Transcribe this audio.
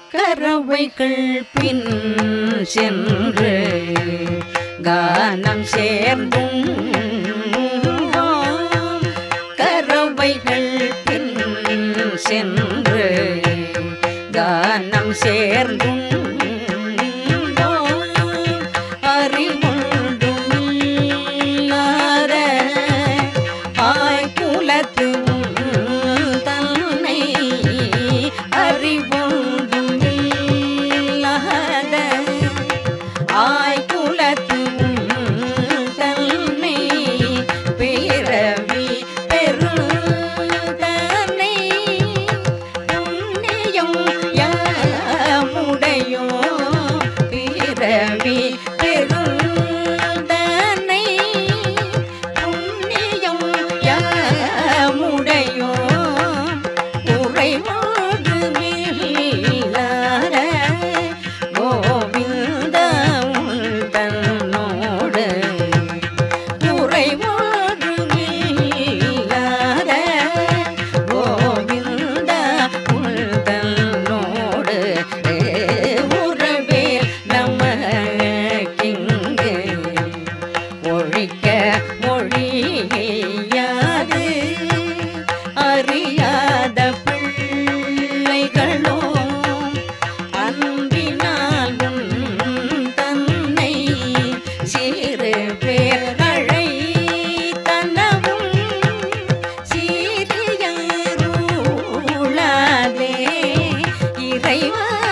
கறவைகள் பின் சென்று கானம் சேர்ந்தும் கறவைகள் பின் சென்று கானம் சேர்ந்தும் அறிவுண்டுமில்லாத ஆய்குலத்து தன்னை அறிவுண்டுமில்லாத ஆய்குலத்து தன்னை பிறவி பெருதனை புண்ணியம் யாமுடையோ பிறவி பெருதனை புண்ணியம் யாமுடையோ உறைவாடு மீளார கோவிந்த தன்னோடு உறைவாடு மீளார கோவிந்த தன்னோடு உறவே நமக்கிங்கு ஒழிக்க மொழியாது அறியாத பிள்ளைகளோ அன்பினால் உன் தன்னை சிறு பேர்களை தனவும் சீரியருளாதே இறைவா